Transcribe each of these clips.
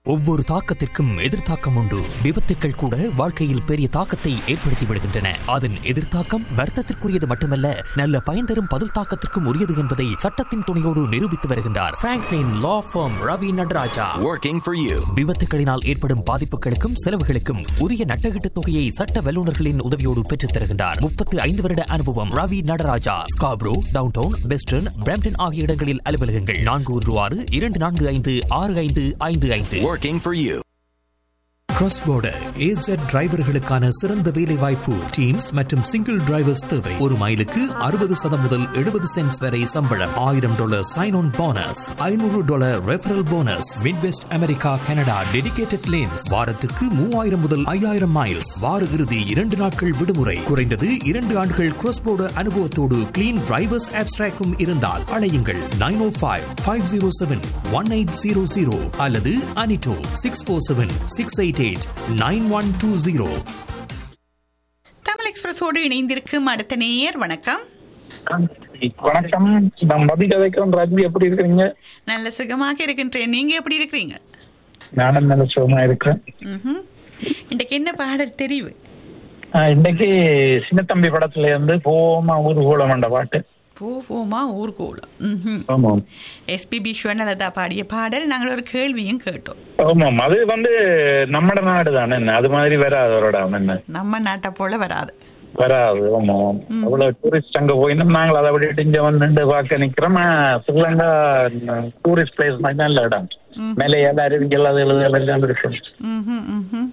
ஒவ்வொரு தாக்கத்திற்கும் எதிர்த்தாக்கம் உண்டு விபத்துக்கள் கூட வாழ்க்கையில் பெரிய தாக்கத்தை ஏற்படுத்தி விடுகின்றன அதன் எதிர்த்தாக்கம் வர்த்தத்திற்குரியது மட்டுமல்ல நல்ல பயன் தரும் பதில் தாக்கத்திற்கும் உரியது என்பதை சட்டத்தின் துணையோடு நிரூபித்து வருகின்றார் Franklin law firm Ravi Nataraja Working for you. விபத்துகளினால் ஏற்படும் பாதிப்புகளுக்கும் செலவுகளுக்கும் உரிய நட்டகீட்டு தொகையை சட்ட வல்லுநர்களின் உதவியோடு பெற்றுத் தருகின்றார் முப்பத்து ஐந்து வருட அனுபவம் Ravi Nataraja Scarborough downtown western Brampton ஆகிய இடங்களில் அலுவலகங்கள் நான்கு ஒன்று ஆறு இரண்டு நான்கு ஐந்து ஆறு ஐந்து ஐந்து ஐந்து Working for you. Cross border AZ டிரைவர்களுக்கான சிறந்த வேலை வாய்ப்பு டீம்ஸ் மற்றும் சிங்கிள் டிரைவர்ஸ் தேவை ஒரு மைலுக்கு அறுபது சதம் முதல் எழுபது சென்ட்ஸ் வரை சம்பளம் ஆயிரம் டாலர் சைன் ஆன் போனஸ் ஐநூறு dollar referral bonus midwest America Canada dedicated lanes வாரத்திற்கு மூவாயிரம் முதல் ஐயாயிரம் மைல்ஸ் வார இறுதி இரண்டு நாட்கள் விடுமுறை குறைந்தது இரண்டு ஆண்டுகள் கிராஸ் border அனுபவத்தோடு கிளீன் டிரைவர்ஸ் ஆப்ஸ்ட்ராக்கும் இருந்தால் அழையுங்கள் nine O five five zero seven one eight zero zero அல்லது அனிட்டோ six four seven six eight eight nine one two zero Tamil எக்ஸ்பிரஸோடு இணைந்திருக்கும் அடுத்த நேயர் வணக்கம் வணக்கம் நான் மதி கதைக்கிறேன் ராஜ்வி எப்படி இருக்கிறீங்க நல்ல சுகமாக இருக்கின்றேன் நீங்க எப்படி இருக்கிறீங்க நானும் நல்ல சுகமா இருக்கிறேன் ம்ஹும். இன்றைக்கு என்ன பாடல் தெரிவு ஆஹ் இன்னைக்கு சின்னத்தம்பி படத்துல இருந்து போமா ஊர்கோலம் என்ற பாட்டு போவோமா ஊர்கோலம் ம்ஹும். ஆமாம் எஸ்பிபி ஸ்வர்ணலதா பாடிய பாடல் நாங்கள் ஒரு கேள்வியும் கேட்டோம் ஆமாம் அது வந்து நம்மட நாடு தானே என்ன அது மாதிரி வராது ஒரு இடம் என்ன நம்ம நாட்டை போல வராது வராது ஆமாம் அவ்வளவு டூரிஸ்ட் அங்க போயினோம் நாங்கள் அதை விட்டுட்டு இங்க வந்து பார்க்க நிக்கிறோம் ஆஹ் ஸ்ரீலங்கா டூரிஸ்ட் பிளேஸ் மாதிரி நல்ல இடம் மேலையால அருவிகள் அது எழுது எல்லாம் இருக்கு ம்ஹும், ம்ஹும்.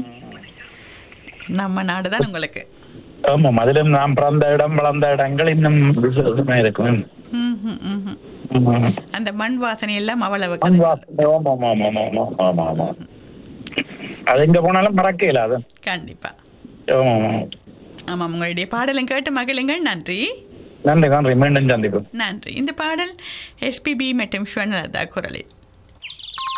நம்ம நாடு தான் உங்களுக்கு ஆமாம் அதிலும் நாம் பிறந்த இடம் வளர்ந்த இடங்கள் இன்னும் விசேஷமா இருக்கும் ம்ஹும், ம்ஹும். ஆமாம். அந்த மண் வாசனை எல்லாம் அவ்வளவு மண் வாசனை, ஆமா, ஆமா, ஆமா, ஆமா, ஆமா, ஆமா, ஆமா. அது எங்க போனாலும் மறக்கல அது கண்டிப்பா ஆமா, ஆமா. ஆமாம் உங்களுடைய பாடலும் கேட்டு மகிழுங்கள் நன்றி நன்றி நன்றி மீண்டும் சந்திப்போம் நன்றி இந்த பாடல் எஸ்பிபி மற்றும் ஸ்வர்ணலதா குரலில்